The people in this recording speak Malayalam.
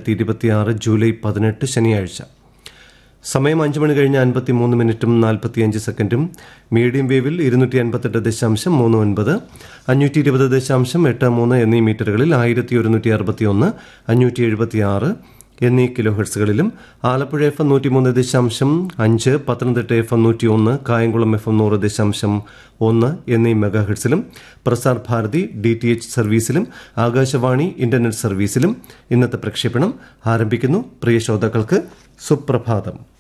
രണ്ടായിരത്തി ഇരുപത്തിയാറ് ജൂലൈ പതിനെട്ട് ശനിയാഴ്ച സമയം അഞ്ച് മണി കഴിഞ്ഞ് അൻപത്തി മൂന്ന് മിനിറ്റും നാൽപ്പത്തിയഞ്ച് സെക്കൻഡും മീഡിയം വേവിൽ ഇരുന്നൂറ്റി അൻപത്തെട്ട് ദശാംശം മൂന്ന് ഒൻപത് അഞ്ഞൂറ്റി ഇരുപത് ദശാംശം എട്ട് മൂന്ന് എന്നീ മീറ്ററുകളിൽ ആയിരത്തി ഒരുന്നൂറ്റി അറുപത്തി ഒന്ന് അഞ്ഞൂറ്റി എഴുപത്തി ആറ് എന്നീ കിലോ ഹെർട്സുകളിലും ആലപ്പുഴ എഫ് എം നൂറ്റിമൂന്ന് ദശാംശം അഞ്ച് പത്തനംതിട്ട എഫ് എം നൂറ്റി ഒന്ന് കായംകുളം എഫ് എം നൂറ് ദശാംശം ഒന്ന് എന്നീ മെഗാ ഹെർട്സിലും Prasar Bharati D T H സർവീസിലും ആകാശവാണി ഇന്റർനെറ്റ് സർവീസിലും ഇന്നത്തെ പ്രക്ഷേപണം ആരംഭിക്കുന്നു പ്രിയ ശ്രോതാക്കൾക്ക് സുപ്രഭാതം